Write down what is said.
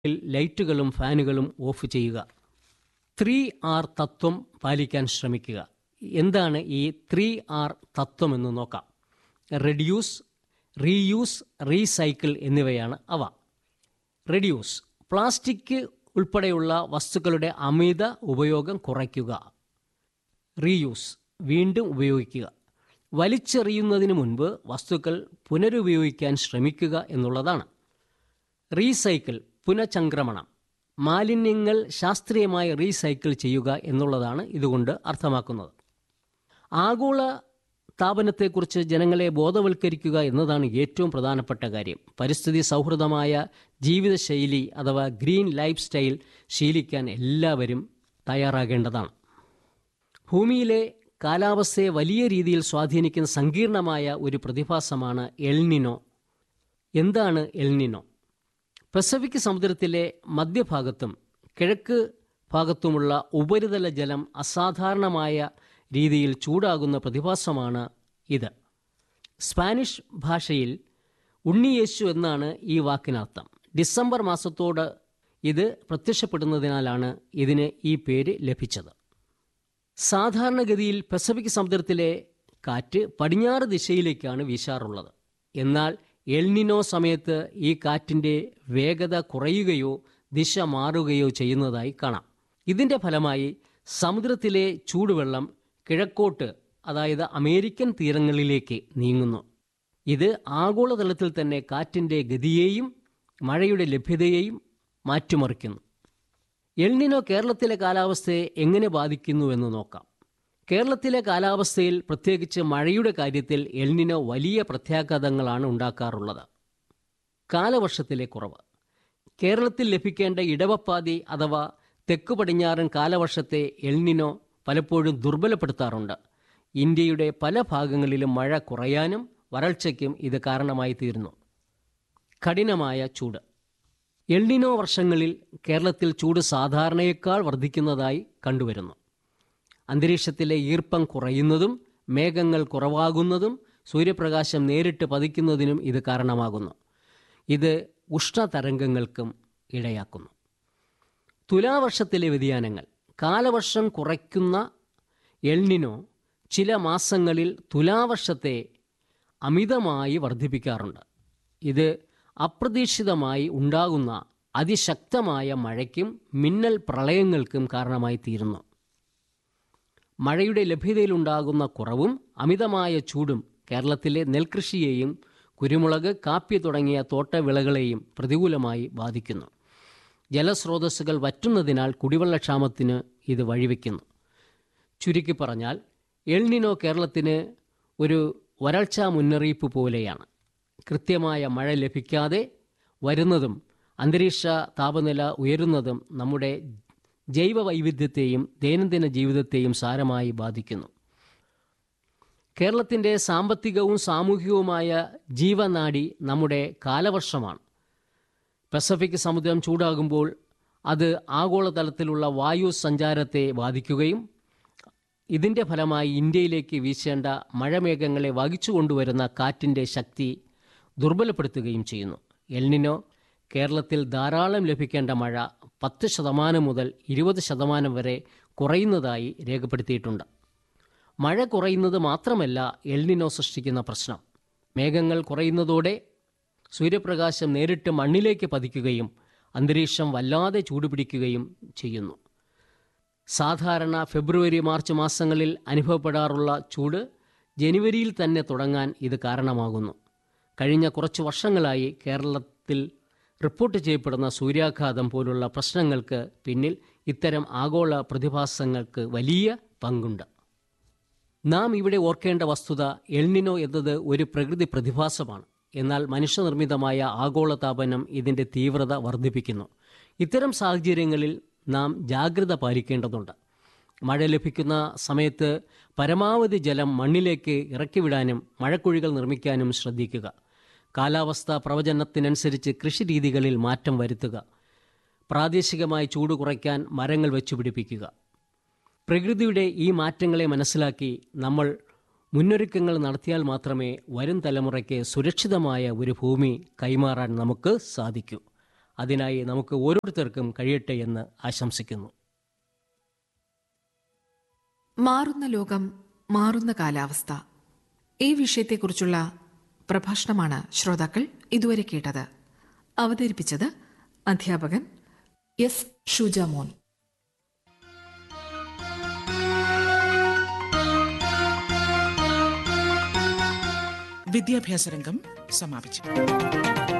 ലൈറ്റുകളും ഫാനുകളും ഓഫ് ചെയ്യുക ത്രീ ആർ തത്വം പാലിക്കാൻ ശ്രമിക്കുക എന്താണ് ഈ ത്രീ ആർ തത്വം എന്ന് നോക്കാം റെഡ്യൂസ് റീയൂസ് റീസൈക്കിൾ എന്നിവയാണ് അവ റെഡ്യൂസ് പ്ലാസ്റ്റിക് ഉൾപ്പെടെയുള്ള വസ്തുക്കളുടെ അമിത ഉപയോഗം കുറയ്ക്കുക റീയൂസ് വീണ്ടും ഉപയോഗിക്കുക വലിച്ചെറിയുന്നതിന് മുൻപ് വസ്തുക്കൾ പുനരുപയോഗിക്കാൻ ശ്രമിക്കുക എന്നുള്ളതാണ് റീസൈക്കിൾ പുനഃചംക്രമണം മാലിന്യങ്ങൾ ശാസ്ത്രീയമായി റീസൈക്കിൾ ചെയ്യുക എന്നുള്ളതാണ് ഇതുകൊണ്ട് അർത്ഥമാക്കുന്നത് ആഗോള താപനത്തെക്കുറിച്ച് ജനങ്ങളെ ബോധവൽക്കരിക്കുക എന്നതാണ് ഏറ്റവും പ്രധാനപ്പെട്ട കാര്യം പരിസ്ഥിതി സൗഹൃദമായ ജീവിതശൈലി അഥവാ ഗ്രീൻ ലൈഫ് സ്റ്റൈൽ ശീലിക്കാൻ എല്ലാവരും തയ്യാറാകേണ്ടതാണ് ഭൂമിയിലെ കാലാവസ്ഥയെ വലിയ രീതിയിൽ സ്വാധീനിക്കുന്ന സങ്കീർണമായ ഒരു പ്രതിഭാസമാണ് എൽനിനോ എന്താണ് എൽനിനോ പസഫിക് സമുദ്രത്തിലെ മധ്യഭാഗത്തും കിഴക്ക് ഭാഗത്തുമുള്ള ഉപരിതല ജലം അസാധാരണമായ രീതിയിൽ ചൂടാകുന്ന പ്രതിഭാസമാണ് ഇത് സ്പാനിഷ് ഭാഷയിൽ ഉണ്ണിയേശു എന്നാണ് ഈ വാക്കിനർത്ഥം ഡിസംബർ മാസത്തോട് ഇത് പ്രത്യക്ഷപ്പെടുന്നതിനാലാണ് ഇതിന് ഈ പേര് ലഭിച്ചത് സാധാരണഗതിയിൽ പസഫിക് സമുദ്രത്തിലെ കാറ്റ് പടിഞ്ഞാറ് ദിശയിലേക്കാണ് വീശാറുള്ളത് എന്നാൽ എൽനിനോ സമയത്ത് ഈ കാറ്റിൻ്റെ വേഗത കുറയുകയോ ദിശ മാറുകയോ ചെയ്യുന്നതായി കാണാം ഇതിൻ്റെ ഫലമായി സമുദ്രത്തിലെ ചൂടുവെള്ളം കിഴക്കോട്ട് അതായത് അമേരിക്കൻ തീരങ്ങളിലേക്ക് നീങ്ങുന്നു ഇത് ആഗോളതലത്തിൽ തന്നെ കാറ്റിൻ്റെ ഗതിയെയും മഴയുടെ ലഭ്യതയെയും മാറ്റിമറിക്കുന്നു എൽനിനോ കേരളത്തിലെ കാലാവസ്ഥയെ എങ്ങനെ ബാധിക്കുന്നുവെന്ന് നോക്കാം കേരളത്തിലെ കാലാവസ്ഥയിൽ പ്രത്യേകിച്ച് മഴയുടെ കാര്യത്തിൽ എൽനിനോ വലിയ പ്രത്യാഘാതങ്ങളാണ് ഉണ്ടാക്കാറുള്ളത് കാലവർഷത്തിലെ കുറവ് കേരളത്തിൽ ലഭിക്കേണ്ട ഇടവപ്പാതി അഥവാ തെക്ക് പടിഞ്ഞാറൻ കാലവർഷത്തെ എൽനിനോ പലപ്പോഴും ദുർബലപ്പെടുത്താറുണ്ട് ഇന്ത്യയുടെ പല ഭാഗങ്ങളിലും മഴ കുറയാനും വരൾച്ചയ്ക്കും ഇത് കാരണമായി തീരുന്നു കഠിനമായ ചൂട് എൽനിനോ വർഷങ്ങളിൽ കേരളത്തിൽ ചൂട് സാധാരണയേക്കാൾ വർദ്ധിക്കുന്നതായി കണ്ടുവരുന്നു അന്തരീക്ഷത്തിലെ ഈർപ്പം കുറയുന്നതും മേഘങ്ങൾ കുറവാകുന്നതും സൂര്യപ്രകാശം നേരിട്ട് പതിക്കുന്നതിനും ഇത് കാരണമാകുന്നു ഇത് ഉഷ്ണതരംഗങ്ങൾക്കും ഇടയാക്കുന്നു തുലാവർഷത്തിലെ വ്യതിയാനങ്ങൾ കാലവർഷം കുറയ്ക്കുന്ന എൽനിനോ ചില മാസങ്ങളിൽ തുലാവർഷത്തെ അമിതമായി വർദ്ധിപ്പിക്കാറുണ്ട് ഇത് അപ്രതീക്ഷിതമായി ഉണ്ടാകുന്ന അതിശക്തമായ മഴയ്ക്കും മിന്നൽ പ്രളയങ്ങൾക്കും കാരണമായി തീരുന്നു മഴയുടെ ലഭ്യതയിലുണ്ടാകുന്ന കുറവും അമിതമായ ചൂടും കേരളത്തിലെ നെൽകൃഷിയെയും കുരുമുളക് കാപ്പി തുടങ്ങിയ തോട്ടവിളകളെയും പ്രതികൂലമായി ബാധിക്കുന്നു ജലസ്രോതസ്സുകൾ വറ്റുന്നതിനാൽ കുടിവെള്ളക്ഷാമത്തിന് ഇത് വഴിവെക്കുന്നു ചുരുക്കി പറഞ്ഞാൽ എൽനിനോ കേരളത്തിന് ഒരു വരൾച്ചാ മുന്നറിയിപ്പ് പോലെയാണ് കൃത്യമായ മഴ ലഭിക്കാതെ വരുന്നതും അന്തരീക്ഷ താപനില ഉയരുന്നതും നമ്മുടെ ജൈവ വൈവിധ്യത്തെയും ദൈനംദിന ജീവിതത്തെയും സാരമായി ബാധിക്കുന്നു കേരളത്തിൻ്റെ സാമ്പത്തികവും സാമൂഹികവുമായ ജീവനാഡി നമ്മുടെ കാലവർഷമാണ് പസഫിക് സമുദ്രം ചൂടാകുമ്പോൾ അത് ആഗോളതലത്തിലുള്ള വായു സഞ്ചാരത്തെ ബാധിക്കുകയും ഇതിൻ്റെ ഫലമായി ഇന്ത്യയിലേക്ക് വീശേണ്ട മഴമേഘങ്ങളെ വഹിച്ചു കൊണ്ടുവരുന്ന കാറ്റിൻ്റെ ശക്തി ദുർബലപ്പെടുത്തുകയും ചെയ്യുന്നു എൽനിനോ കേരളത്തിൽ ധാരാളം ലഭിക്കേണ്ട മഴ പത്ത് ശതമാനം മുതൽ ഇരുപത് ശതമാനം വരെ കുറയുന്നതായി രേഖപ്പെടുത്തിയിട്ടുണ്ട് മഴ കുറയുന്നത് മാത്രമല്ല എൽനിനോ സൃഷ്ടിക്കുന്ന പ്രശ്നം മേഘങ്ങൾ കുറയുന്നതോടെ സൂര്യപ്രകാശം നേരിട്ട് മണ്ണിലേക്ക് പതിക്കുകയും അന്തരീക്ഷം വല്ലാതെ ചൂടുപിടിക്കുകയും ചെയ്യുന്നു സാധാരണ ഫെബ്രുവരി മാർച്ച് മാസങ്ങളിൽ അനുഭവപ്പെടാറുള്ള ചൂട് ജനുവരിയിൽ തന്നെ തുടങ്ങാൻ ഇത് കാരണമാകുന്നു കഴിഞ്ഞ കുറച്ച് വർഷങ്ങളായി കേരളത്തിൽ റിപ്പോർട്ട് ചെയ്യപ്പെടുന്ന സൂര്യാഘാതം പോലുള്ള പ്രശ്നങ്ങൾക്ക് പിന്നിൽ ഇത്തരം ആഗോള പ്രതിഭാസങ്ങൾക്ക് വലിയ പങ്കുണ്ട് നാം ഇവിടെ ഓർക്കേണ്ട വസ്തുത എൽനിനോ എന്നത് ഒരു പ്രകൃതി പ്രതിഭാസമാണ് എന്നാൽ മനുഷ്യനിർമ്മിതമായ ആഗോളതാപനം ഇതിൻ്റെ തീവ്രത വർദ്ധിപ്പിക്കുന്നു ഇത്തരം സാഹചര്യങ്ങളിൽ നാം ജാഗ്രത പാലിക്കേണ്ടതുണ്ട് മഴ ലഭിക്കുന്ന സമയത്ത് പരമാവധി ജലം മണ്ണിലേക്ക് ഇറക്കിവിടാനും മഴക്കുഴികൾ നിർമ്മിക്കാനും ശ്രദ്ധിക്കുക കാലാവസ്ഥ പ്രവചനത്തിനനുസരിച്ച് കൃഷിരീതികളിൽ മാറ്റം വരുത്തുക പ്രാദേശികമായി ചൂട് കുറയ്ക്കാൻ മരങ്ങൾ വെച്ചുപിടിപ്പിക്കുക പ്രകൃതിയുടെ ഈ മാറ്റങ്ങളെ മനസ്സിലാക്കി നമ്മൾ മുന്നൊരുക്കങ്ങൾ നടത്തിയാൽ മാത്രമേ വരും തലമുറയ്ക്ക് സുരക്ഷിതമായ ഒരു ഭൂമി കൈമാറാൻ നമുക്ക് സാധിക്കൂ അതിനായി നമുക്ക് ഓരോരുത്തർക്കും കഴിയട്ടെ എന്ന് ആശംസിക്കുന്നു മാറുന്ന ലോകം മാറുന്ന കാലാവസ്ഥ ഈ വിഷയത്തെക്കുറിച്ചുള്ള പ്രഭാഷണമാണ് ശ്രോതാക്കൾ ഇതുവരെ കേട്ടത് അവതരിപ്പിച്ചത് അധ്യാപകൻ എസ് ഷുജമോൻ വിദ്യാഭ്യാസ രംഗം സമാപിച്ചു